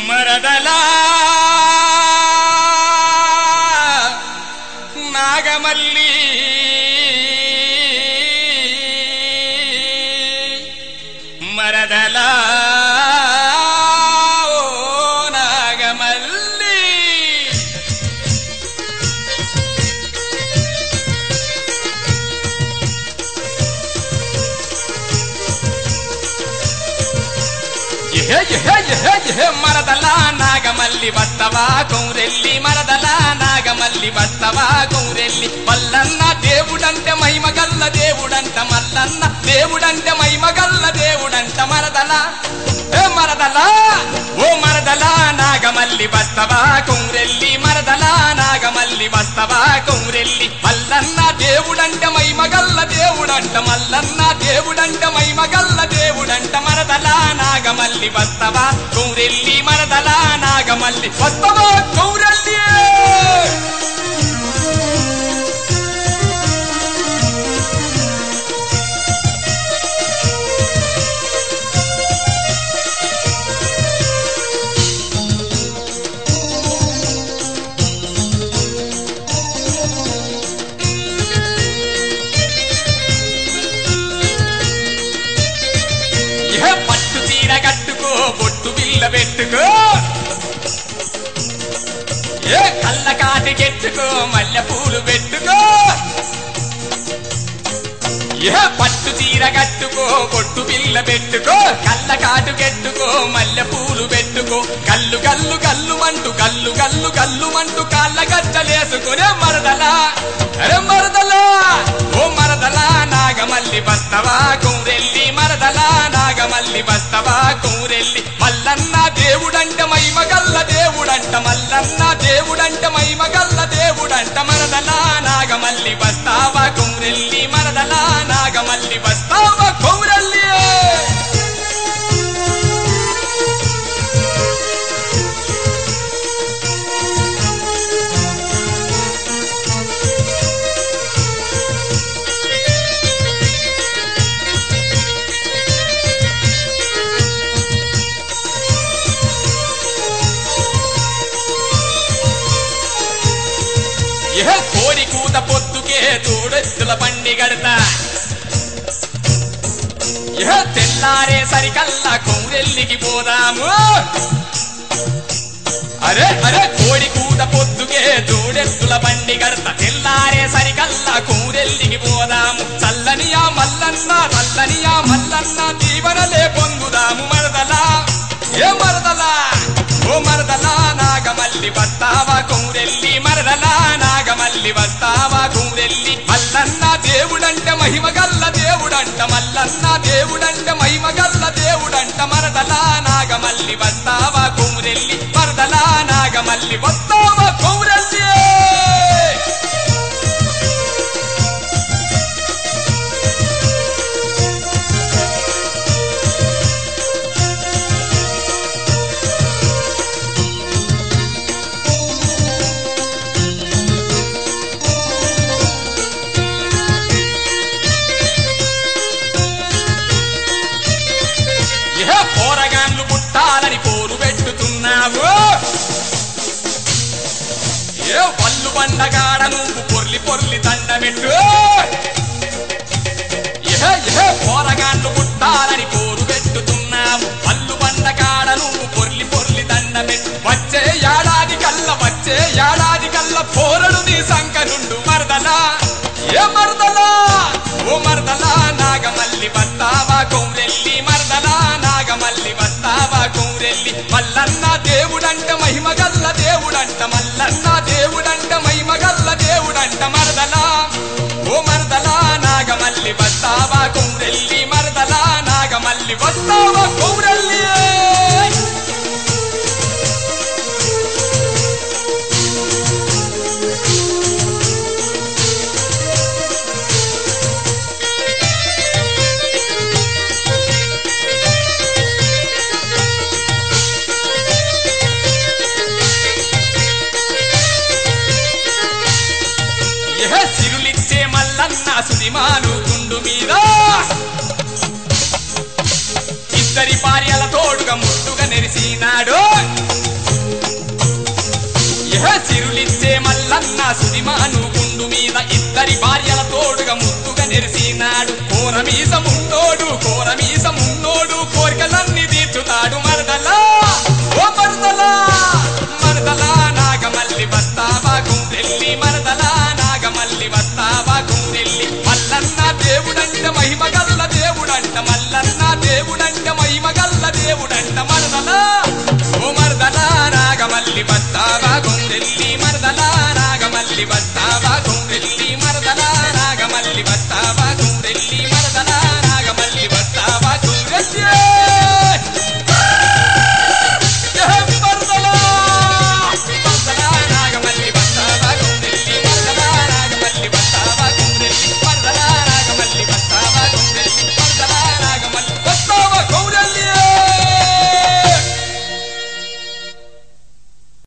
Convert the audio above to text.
మరదలా నాగమల్లి మరదలా ఓ నాగమల్లి ఎహే ఎహే ఎహే ఎహే మరదలా నాగమల్లి వస్తవా కౌరెల్లి మరదలా నాగమల్లి వస్తవా కౌరెల్లి మల్లన్న దేవుడంటే మహిమగల్ల దేవుడంట మల్లన్న దేవుడంటే మహిమగల్ల దేవుడంట మరదలా ఏ మరదలా ఓ మరదలా నాగమల్లి వస్తవా కౌరెల్లి మరదలా నాగమల్లి వస్తవా కౌరెల్లి మల్లన్న దేవుడంటే మహిమగల్ల దేవుడంట మల్లన్న దేవుడంటే మహిమగల్ల దేవుడంట మరదలా నాగమల్లి వస్తవా కౌరెల్లి మరదలా నాగమల్లి వస్తవా కౌరెల్లి ఏ పట్టు తీర కట్టుకో బొట్టు బిల్ల పెట్టుకో ఏ కళ్ళ కాటి కెట్టుకో మల్లె పూలు పెట్టుకో ఏ పట్టు తీర కట్టుకో బొట్టు బిల్ల పెట్టుకో కళ్ళ కాటు కెట్టుకో మల్లె పూలు పెట్టుకో కల్లు కల్లు కల్లు మంటూ కల్లు కల్లు కల్లు మంటూ కాళ్ళ గజ్జలేసుకునే మరదలా అరే మరదలా ఓ మరదలా నాగమల్లి బస్తవా కౌరెల్లి మరదలా నాగమల్లి బస్తవా కౌరెల్లి మల్లన్న దేవుడంట మహిమగల్ల దేవుడంట మల్లన్న దేవుడంట మహిమగల్ల దేవుడంట మరదలా నాగమల్లి బస్తావా కౌరెల్లి మరదలా నాగమల్లి బస్తావా కౌరెల్లి ఏ కోడి కూత పొద్దుకే తోడెత్తుల బండి గడతా ఏ తెల్లారే సరికల్లా కౌరెల్లికి పోదాము అరే అరే కోడి కూత పొద్దుకే తోడెత్తుల బండి గడత తెల్లారే సరికల్లా కౌరెల్లికి పోదాము చల్లనియా మల్లన్న చల్లనియా మల్లన్న దీవనలే పొందుదాము మరదలా ఏ మరదలా ఓ మరదలా నాగమల్లి వస్తావా కౌరెల్లి మరదలా నాగమల్లి వస్తావా కౌరెల్లి మల్లన్న దేవుడంట మహిమగల్ల దేవుడంట మల్లన్న దేవుడంట మహిమగల్ల దేవుడంట మరదలా నాగమల్లి వస్తావా కౌరెల్లి మరదలా నాగమల్లి వస్తావా కౌరెల్లి ఏ పోరగాన్లు పుట్టాలని పోరు పెట్టుతున్నావు ఏ పళ్ళు పండగాడ నువ్వు పొర్లి పొర్లి దండమెట్టు ఏ ఏ పోరగాన్లు పుట్టాలని పోరు పెట్టుతున్నావు పళ్ళు పండగాడ నువ్వు పొర్లి పొర్లి దండమెట్టు వచ్చే ఏడాది కల్ల వచ్చే ఏడాది కల్ల పోరడు నీ సంకనుండు మరదలా ఏ మరదలా ఓ మరదలా నాగమల్లి వస్తావా కౌరెల్లి మరదలా నాగమల్లి వస్తావా కౌరెల్లి మల్లన్న దేవుడంట మహిమగల్ల దేవుడంట మల్లన్న దేవుడంట మహిమగల్ల దేవుడంట మరదలా ఓ మరదలా నాగమల్లి వస్తావా కౌరెల్లి మరదలా నాగమల్లి వస్తావా కౌరెల్లి ఏ సిరులిచ్చే మల్లన్న సుదిమాలు గుండు మీద ఇద్దరి భార్యల తోడుగా ముట్టుగా నెరిసినాడు సుదిమాను